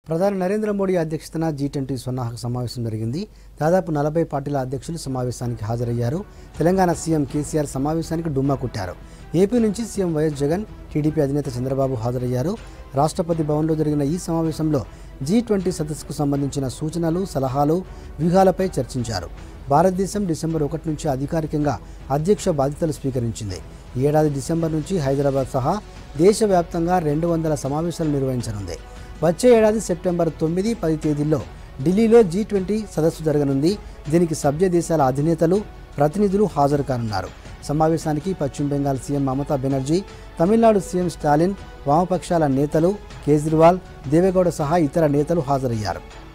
ప్రధాని నరేంద్ర మోడీ అధ్యక్షతన G twenty సన్నాహక సమావేశం జరిగింది దాదాపు నలభై పార్టీల అధ్యక్షులు సమావేశానికి హాజరయ్యారు తెలంగాణ సీఎం కేసీఆర్ సమావేశానికి డుమ్మా కొట్టారు ఏపీ నుంచి సీఎం వైఎస్ జగన్ టీడీపీ అధినేత చంద్రబాబు హాజరయ్యారు రాష్ట్రపతి భవన్లో జరిగిన ఈ సమావేశంలో జీ ట్వంటీ సదస్సుకు సంబంధించిన సూచనలు సలహాలు వ్యూహాలపై చర్చించారు భారతదేశం డిసెంబర్ ఒకటి నుంచి అధికారికంగా అధ్యక్ష బాధ్యతలు స్వీకరించింది ఈ ఏడాది డిసెంబర్ నుంచి హైదరాబాద్ సహా దేశవ్యాప్తంగా రెండు వందల సమావేశాలు నిర్వహించనుంది వచ్చే ఏడాది సెప్టెంబర్ తొమ్మిది పది తేదీల్లో ఢిల్లీలో జీ ట్వంటీ సదస్సు జరగనుంది దీనికి సభ్య దేశాల అధినేతలు ప్రతినిధులు హాజరు కానున్నారు సమావేశానికి పశ్చిమ బెంగాల్ సీఎం మమతా బెనర్జీ తమిళనాడు సీఎం స్టాలిన్ వామపక్షాల నేతలు కేజ్రీవాల్ దేవేగౌడ సహా ఇతర నేతలు హాజరయ్యారు